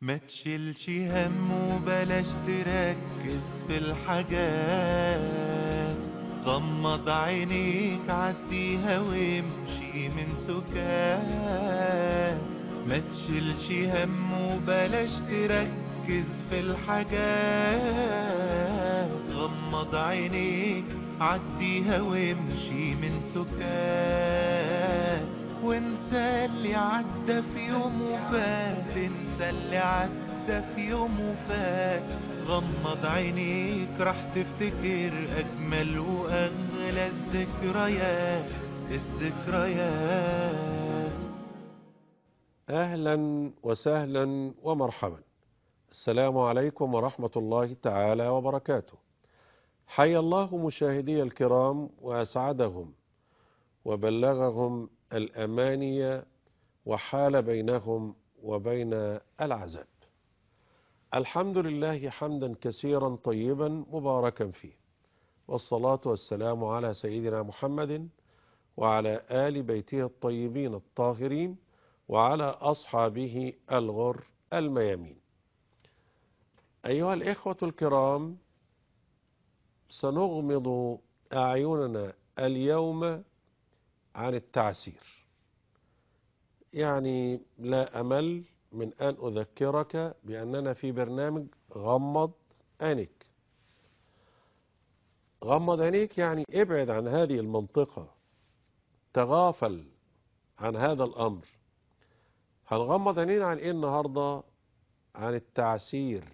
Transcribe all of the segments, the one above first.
ما تشيلش هم وبلاش تركز في الحاجات غمض عينيك عديها وامشي من سكات ما تشيلش هم وبلاش تركز في الحاجات غمض عينيك عديها وامشي من سكات وانسى اللي عدى في يوم وفات انسى اللي عدى في يوم وفات غمض عينيك راح تفتكر اجمل واغلى الذكريات الذكريات أهلا وسهلا ومرحبا السلام عليكم ورحمة الله تعالى وبركاته حيا الله مشاهدي الكرام وأسعدهم وبلغهم الأماني وحال بينهم وبين العذاب الحمد لله حمدا كثيرا طيبا مباركا فيه والصلاة والسلام على سيدنا محمد وعلى آل بيته الطيبين الطاهرين وعلى أصحابه الغر الميامين أيها الإخوة الكرام سنغمض أعيننا اليوم عن التعسير يعني لا أمل من أن أذكرك بأننا في برنامج غمض عينيك غمض عينيك يعني ابعد عن هذه المنطقة تغافل عن هذا الأمر هنغمض عينينا عن ايه النهاردة عن التعسير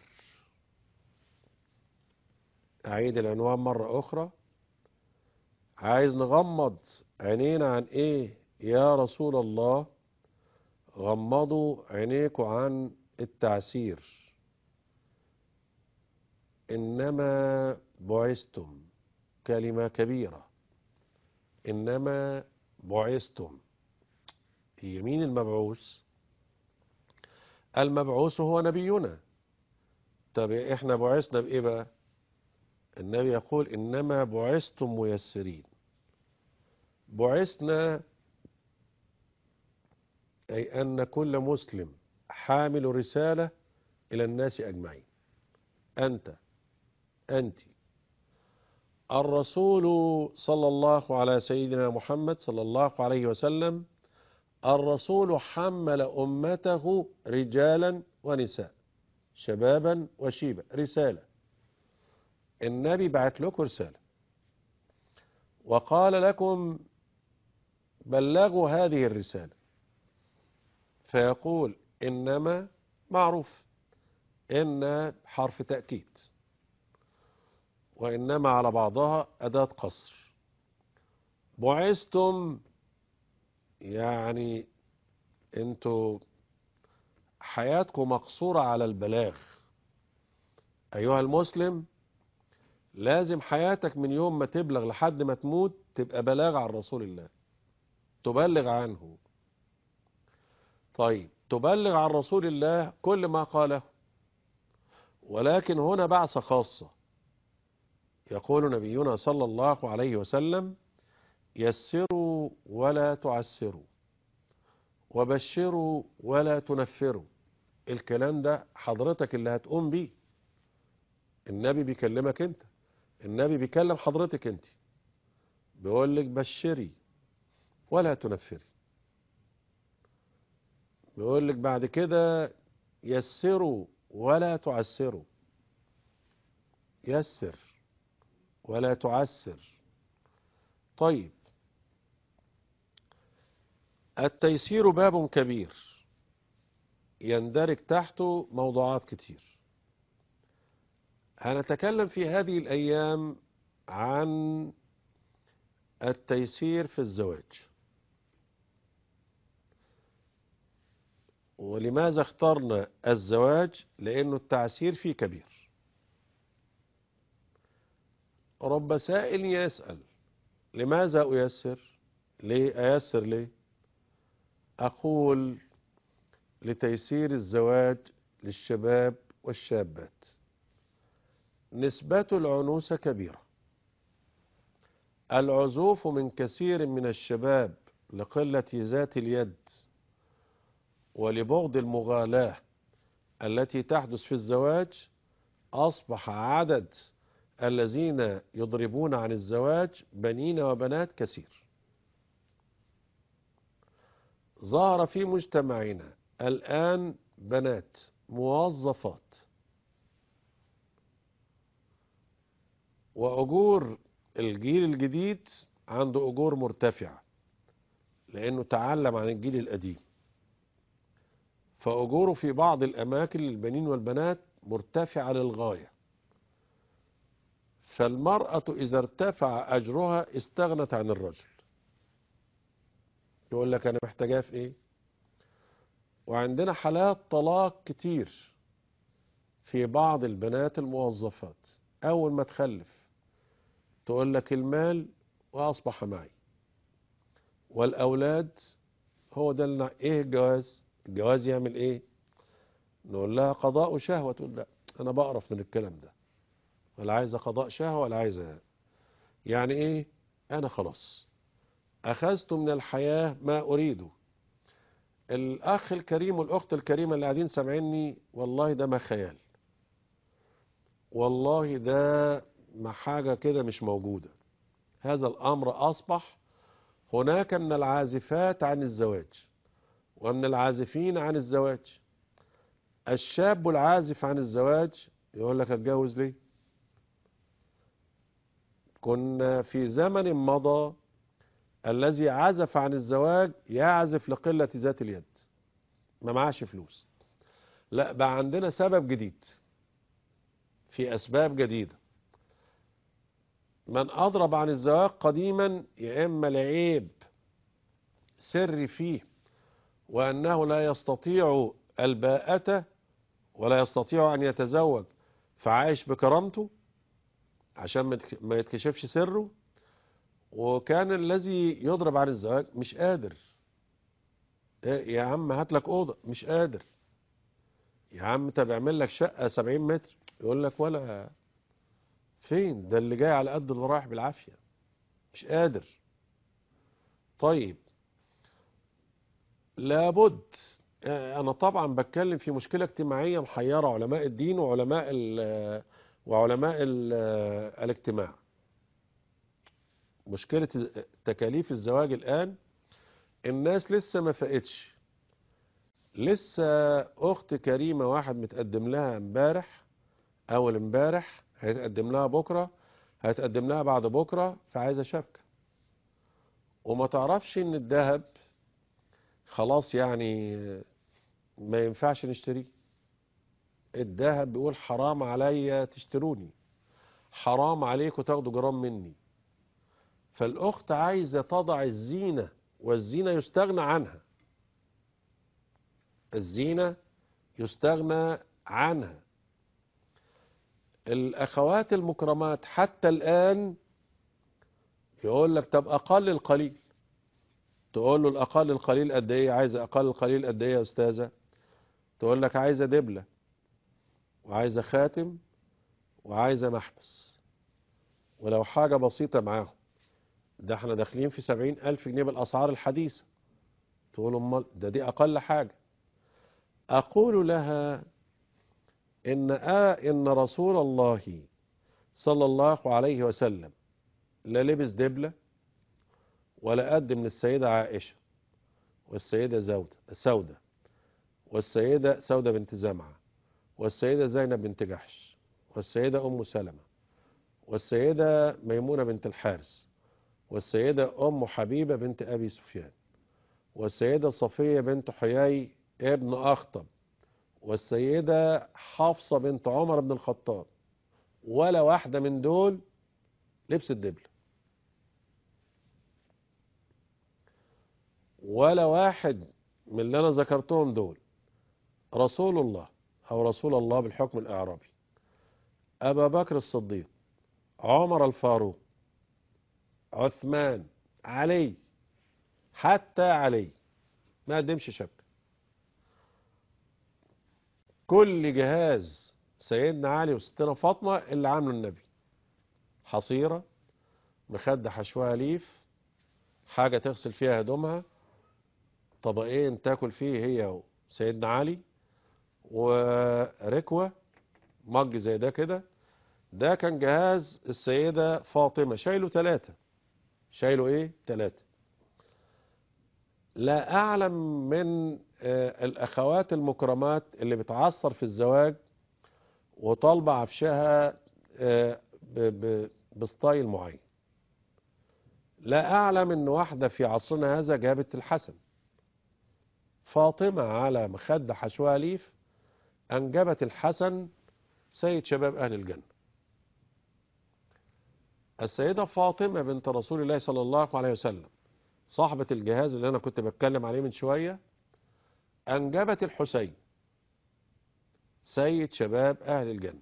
اعيد العنوان مرة اخرى عايز نغمض عينينا عن ايه يا رسول الله غمضوا عينيكم عن التعسير انما بعثتم كلمة كبيرة انما بعثتم هي مين المبعوث المبعوث هو نبينا طب احنا بعثنا بايه بقى النبي يقول انما بعثتم ميسرين بعثنا اي ان كل مسلم حامل رسالة الى الناس اجمعين انت انت الرسول صلى الله على سيدنا محمد صلى الله عليه وسلم الرسول حمل أمته رجالا ونساء شبابا وشيبا رسالة النبي بعت لكم رسالة وقال لكم بلغوا هذه الرسالة فيقول إنما معروف إن حرف تأكيد وإنما على بعضها أداة قصر بعثتم يعني انتوا حياتكم مقصورة على البلاغ ايها المسلم لازم حياتك من يوم ما تبلغ لحد ما تموت تبقى بلاغ عن رسول الله تبلغ عنه طيب تبلغ عن رسول الله كل ما قاله ولكن هنا بعثة خاصة يقول نبينا صلى الله عليه وسلم يسروا ولا تعسروا وبشروا ولا تنفروا الكلام ده حضرتك اللي هتقوم بيه النبي بيكلمك انت النبي بيكلم حضرتك انت بيقول لك بشري ولا تنفري بيقول لك بعد كده يسروا ولا تعسروا يسر ولا تعسر طيب التيسير باب كبير يندرج تحته موضوعات كتير هنتكلم في هذه الأيام عن التيسير في الزواج ولماذا اخترنا الزواج لأنه التعسير فيه كبير رب سائل يسأل لماذا أيسر ليه أيسر ليه أقول لتيسير الزواج للشباب والشابات نسبة العنوسة كبيرة العزوف من كثير من الشباب لقلة ذات اليد ولبغض المغالاة التي تحدث في الزواج أصبح عدد الذين يضربون عن الزواج بنين وبنات كثير ظهر في مجتمعنا الآن بنات موظفات وأجور الجيل الجديد عنده أجور مرتفعة لأنه تعلم عن الجيل القديم فأجوره في بعض الأماكن للبنين والبنات مرتفعة للغاية فالمرأة إذا ارتفع أجرها استغنت عن الرجل يقول لك أنا محتاجاه في إيه وعندنا حالات طلاق كتير في بعض البنات الموظفات أول ما تخلف تقول لك المال وأصبح معي والأولاد هو ده اللي إيه الجواز الجواز يعمل إيه نقول لها قضاء شهوة تقول لا أنا بقرف من الكلام ده ولا عايزة قضاء شهوة ولا عايزة يعني إيه أنا خلاص أخذت من الحياة ما أريده الأخ الكريم والأخت الكريمة اللي قاعدين سامعيني والله ده ما خيال والله ده ما حاجة كده مش موجودة هذا الأمر أصبح هناك من العازفات عن الزواج ومن العازفين عن الزواج الشاب العازف عن الزواج يقول لك اتجوز ليه كنا في زمن مضى الذي عزف عن الزواج يعزف لقلة ذات اليد ما معاش فلوس لا بقى عندنا سبب جديد في أسباب جديدة من أضرب عن الزواج قديما يا إما لعيب سري فيه وأنه لا يستطيع الباءة ولا يستطيع أن يتزوج فعايش بكرامته عشان ما يتكشفش سره وكان الذي يضرب عن الزواج مش قادر إيه يا عم هات لك أوضة مش قادر يا عم طب اعمل لك شقة 70 متر يقول لك ولا فين ده اللي جاي على قد اللي رايح بالعافية مش قادر طيب لابد انا طبعا بتكلم في مشكلة اجتماعية محيرة علماء الدين وعلماء ال وعلماء ال الاجتماع مشكلة تكاليف الزواج الآن الناس لسه ما فقتش لسه أخت كريمة واحد متقدم لها امبارح أول امبارح هيتقدم لها بكرة هيتقدم لها بعد بكرة فعايزة شبكة وما تعرفش ان الذهب خلاص يعني ما ينفعش نشتريه الذهب بيقول حرام عليا تشتروني حرام عليكم تاخدوا جرام مني فالأخت عايزة تضع الزينة والزينة يستغنى عنها الزينة يستغنى عنها الأخوات المكرمات حتى الآن يقول لك طب أقل القليل تقول له الأقل القليل قد إيه عايزة أقل القليل قد إيه يا أستاذة تقول لك عايزة دبلة وعايزة خاتم وعايزة محبس ولو حاجة بسيطة معاهم ده احنا داخلين في سبعين ألف جنيه بالأسعار الحديثة تقول امال ده دي أقل حاجة أقول لها إن آه إن رسول الله صلى الله عليه وسلم لا لبس دبلة ولا قدم للسيدة عائشة والسيدة زودة سودة والسيدة سودة بنت زمعة والسيدة زينب بنت جحش والسيدة أم سلمة والسيدة ميمونة بنت الحارث والسيدة أم حبيبة بنت أبي سفيان والسيدة صفية بنت حيي ابن أخطب والسيدة حفصة بنت عمر بن الخطاب ولا واحدة من دول لبس الدبل ولا واحد من اللي أنا ذكرتهم دول رسول الله أو رسول الله بالحكم الإعرابي أبا بكر الصديق عمر الفاروق عثمان علي حتى علي ما قدمش شبكة كل جهاز سيدنا علي وستنا فاطمة اللي عامله النبي حصيرة مخدة حشوها ليف حاجة تغسل فيها هدومها طبقين تاكل فيه هي وسيدنا علي وركوة مج زي ده كده ده كان جهاز السيدة فاطمة شايله ثلاثة شايله ايه ثلاثة لا اعلم من آه، الاخوات المكرمات اللي بتعصر في الزواج وطالبة عفشها آه، ب- ب- بستايل معين لا اعلم ان واحدة في عصرنا هذا جابت الحسن فاطمة على مخدة حشوها ليف انجبت الحسن سيد شباب اهل الجنة السيدة فاطمة بنت رسول الله صلى الله عليه وسلم صاحبة الجهاز اللي انا كنت بتكلم عليه من شوية انجبت الحسين سيد شباب اهل الجنة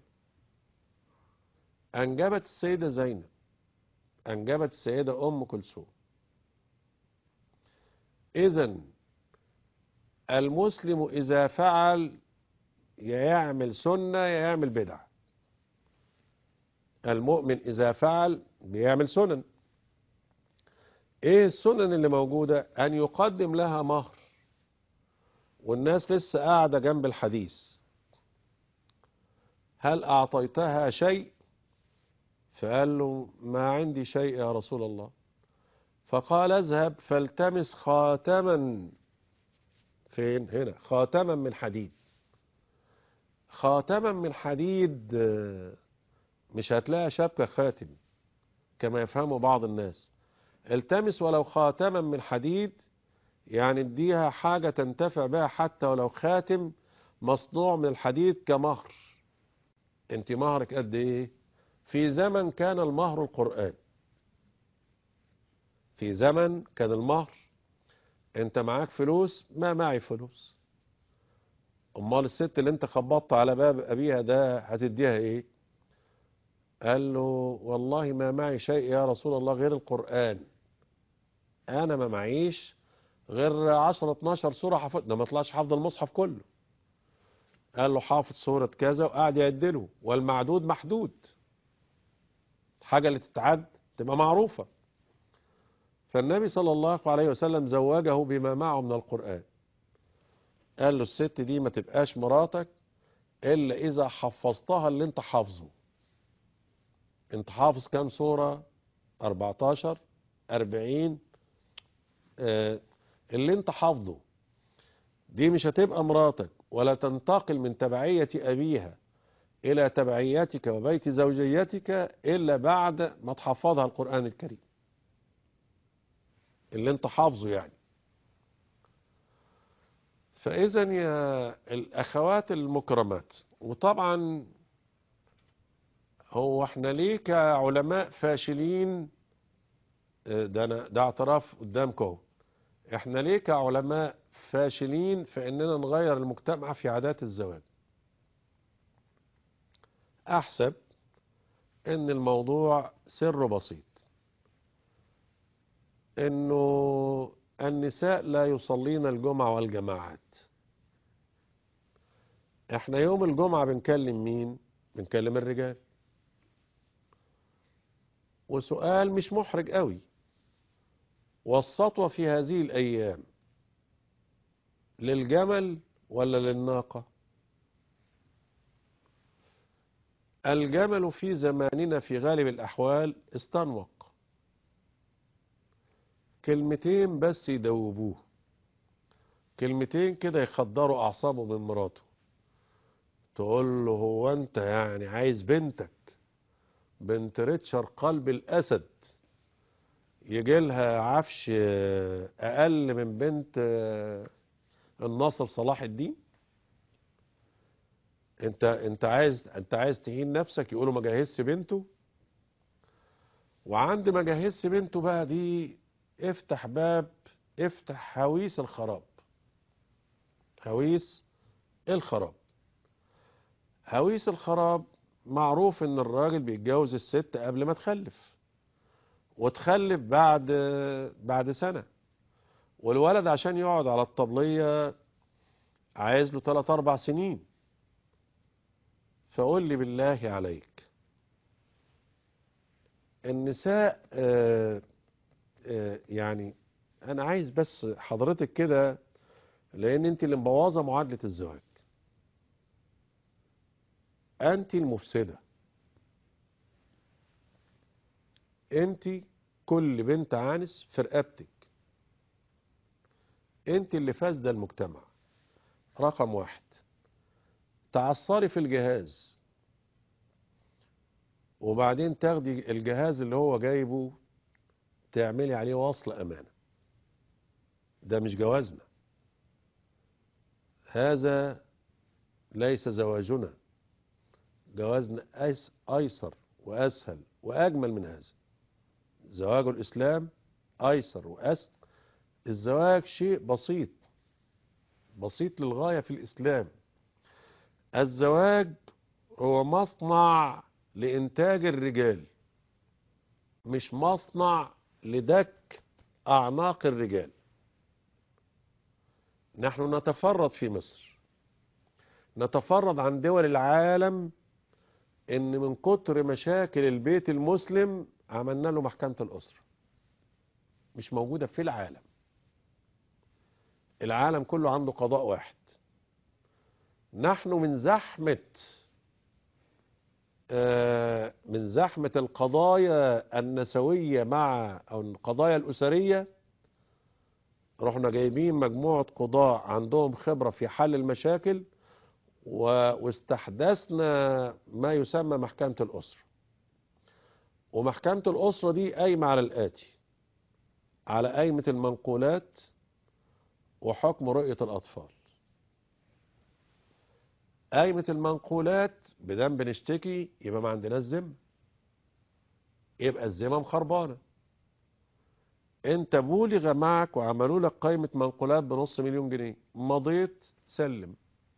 انجبت السيدة زينب انجبت السيدة ام كلثوم اذا المسلم اذا فعل يا يعمل سنة يا يعمل بدعة المؤمن اذا فعل بيعمل سنن ايه السنن اللي موجودة ان يقدم لها مهر والناس لسه قاعدة جنب الحديث هل اعطيتها شيء فقال له ما عندي شيء يا رسول الله فقال اذهب فالتمس خاتما فين هنا خاتما من حديد خاتما من حديد آه، مش هتلاقي شبكة خاتم كما يفهمه بعض الناس التمس ولو خاتما من حديد يعني اديها حاجة تنتفع بها حتى ولو خاتم مصنوع من الحديد كمهر انت مهرك قد ايه في زمن كان المهر القرآن في زمن كان المهر انت معاك فلوس ما معي فلوس امال الست اللي انت خبطت على باب ابيها ده هتديها ايه قال له والله ما معي شيء يا رسول الله غير القرآن انا ما معيش غير 10 12 سورة حفظ ده ما طلعش حافظ المصحف كله قال له حافظ سورة كذا وقعد يعدله والمعدود محدود الحاجة اللي تتعد تبقى معروفة فالنبي صلى الله عليه وسلم زوجه بما معه من القرآن قال له الست دي ما تبقاش مراتك إلا إذا حفظتها اللي انت حافظه انت حافظ كام سورة 14 40 آه اللي انت حافظه دي مش هتبقى مراتك ولا تنتقل من تبعية أبيها إلى تبعيتك وبيت زوجيتك إلا بعد ما تحفظها القرآن الكريم اللي انت حافظه يعني فإذا يا الأخوات المكرمات وطبعا هو احنا ليه كعلماء فاشلين اه، ده أنا ده اعتراف قدامكم اهو. احنا ليه كعلماء فاشلين في اننا نغير المجتمع في عادات الزواج احسب ان الموضوع سر بسيط انه النساء لا يصلين الجمعة والجماعات احنا يوم الجمعة بنكلم مين بنكلم الرجال وسؤال مش محرج قوي والسطوة في هذه الأيام للجمل ولا للناقة الجمل في زماننا في غالب الأحوال استنوق كلمتين بس يدوبوه كلمتين كده يخدروا أعصابه من مراته تقول له هو أنت يعني عايز بنتك بنت ريتشر قلب الأسد يجي لها عفش آه، أقل من بنت آه، الناصر صلاح الدين انت انت عايز انت عايز تهين نفسك يقولوا ما جهزش بنته وعند ما جهزش بنته بقى دي افتح باب افتح هويس الخراب هويس الخراب هويس الخراب معروف ان الراجل بيتجوز الست قبل ما تخلف وتخلف بعد بعد سنة والولد عشان يقعد على الطبلية عايز له 3 4 سنين فقول لي بالله عليك النساء آه، آه، يعني انا عايز بس حضرتك كده لان انت اللي مبوظه معادله الزواج أنت المفسدة أنت كل بنت عانس في رقبتك أنت اللي فاسدة المجتمع رقم واحد تعصري في الجهاز وبعدين تاخدي الجهاز اللي هو جايبه تعملي عليه وصل أمانة ده مش جوازنا هذا ليس زواجنا جوازنا أيس أيسر وأسهل وأجمل من هذا زواج الإسلام أيسر وأسهل الزواج شيء بسيط بسيط للغاية في الإسلام الزواج هو مصنع لإنتاج الرجال مش مصنع لدك أعناق الرجال نحن نتفرد في مصر نتفرد عن دول العالم ان من كتر مشاكل البيت المسلم عملنا له محكمة الأسرة مش موجودة في العالم العالم كله عنده قضاء واحد نحن من زحمة آه، من زحمة القضايا النسوية مع أو القضايا الأسرية رحنا جايبين مجموعة قضاء عندهم خبرة في حل المشاكل و- واستحدثنا ما يسمى محكمة الأسرة ومحكمة الأسرة دي قايمة على الآتي على قايمة المنقولات وحكم رؤية الأطفال قايمة المنقولات بدم بنشتكي يبقى ما عندناش ذمة يبقى الذمة مخربانة انت بولغ معك وعملوا لك قائمة منقولات بنص مليون جنيه مضيت سلم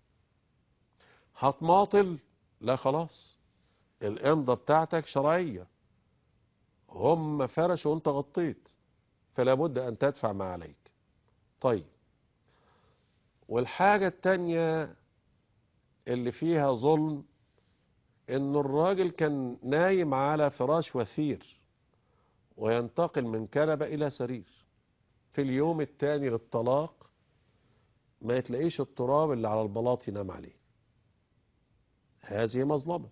هتماطل لا خلاص الامضة بتاعتك شرعية هم فرشوا وانت غطيت فلا بد ان تدفع ما عليك طيب والحاجة التانية اللي فيها ظلم ان الراجل كان نايم على فراش وثير وينتقل من كنبة الى سرير في اليوم التاني للطلاق ما يتلاقيش التراب اللي على البلاط ينام عليه هذه مظلمة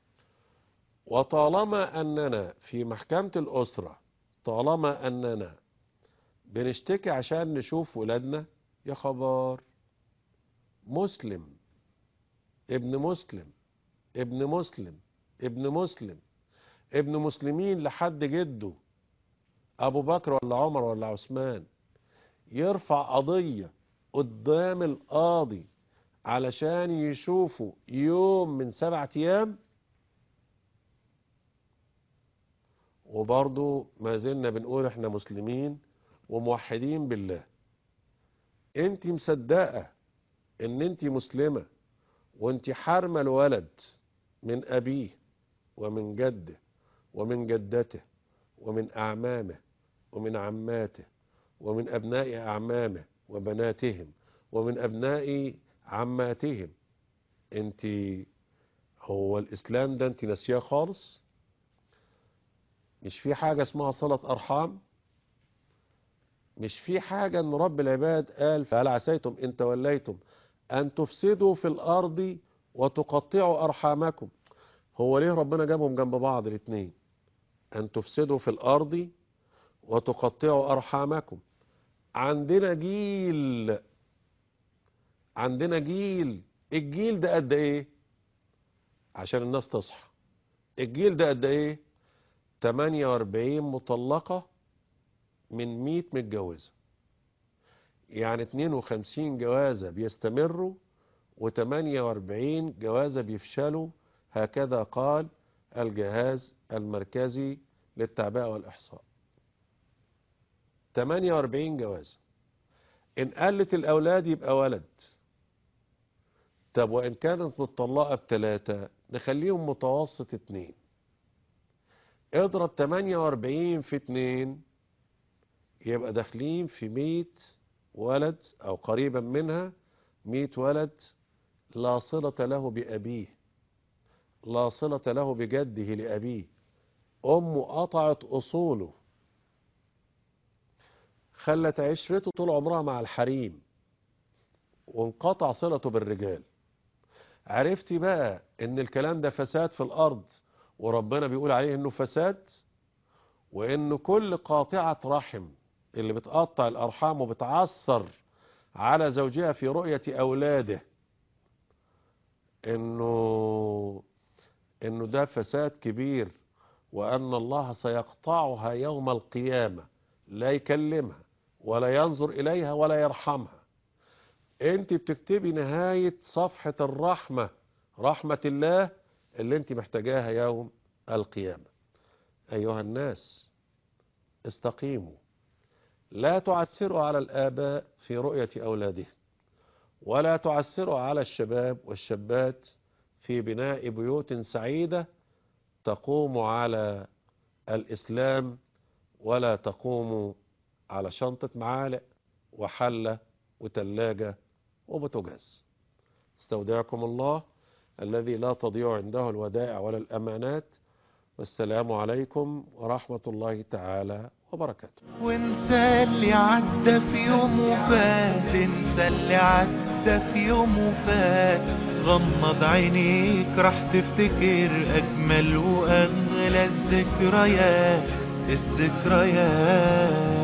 وطالما أننا في محكمة الأسرة طالما أننا بنشتكي عشان نشوف ولادنا يا خبر مسلم ابن مسلم ابن مسلم ابن مسلم ابن مسلمين لحد جده أبو بكر ولا عمر ولا عثمان يرفع قضية قدام القاضي علشان يشوفوا يوم من سبعة أيام وبرضو ما زلنا بنقول احنا مسلمين وموحدين بالله انت مصدقة ان انت مسلمة وانت حارمة الولد من ابيه ومن جده ومن جدته ومن اعمامه ومن عماته ومن ابناء اعمامه وبناتهم ومن ابناء عماتهم انت هو الاسلام ده انت ناسياه خالص مش في حاجة اسمها صلة ارحام مش في حاجة ان رب العباد قال فهل عسيتم ان توليتم ان تفسدوا في الارض وتقطعوا ارحامكم هو ليه ربنا جابهم جنب بعض الاثنين ان تفسدوا في الارض وتقطعوا ارحامكم عندنا جيل عندنا جيل الجيل ده قد ايه عشان الناس تصحى الجيل ده قد ايه 48 مطلقة من 100 متجوزة يعني 52 جوازة بيستمروا و48 جوازة بيفشلوا هكذا قال الجهاز المركزي للتعبئة والإحصاء 48 جوازة إن قلت الأولاد يبقى ولد طب وإن كانت متطلقة بثلاثة نخليهم متوسط اتنين اضرب 48 في اتنين يبقى داخلين في 100 ولد أو قريبا منها 100 ولد لا صلة له بأبيه لا صلة له بجده لأبيه أمه قطعت أصوله خلت عشرته طول عمرها مع الحريم وانقطع صلته بالرجال عرفتي بقى ان الكلام ده فساد في الارض وربنا بيقول عليه انه فساد وانه كل قاطعة رحم اللي بتقطع الارحام وبتعثر على زوجها في رؤية اولاده انه انه ده فساد كبير وان الله سيقطعها يوم القيامة لا يكلمها ولا ينظر اليها ولا يرحمها انت بتكتبي نهاية صفحة الرحمة رحمة الله اللي انت محتاجاها يوم القيامة ايها الناس استقيموا لا تعسروا على الآباء في رؤية أولادهم ولا تعسروا على الشباب والشابات في بناء بيوت سعيدة تقوم على الإسلام ولا تقوم على شنطة معالق وحلة وتلاجة وبوتجاز استودعكم الله الذي لا تضيع عنده الودائع ولا الأمانات والسلام عليكم ورحمة الله تعالى وبركاته وانسى اللي عدى في يوم وفات انسى اللي عدى في يوم وفات غمض عينيك راح تفتكر اجمل واغلى الذكريات الذكريات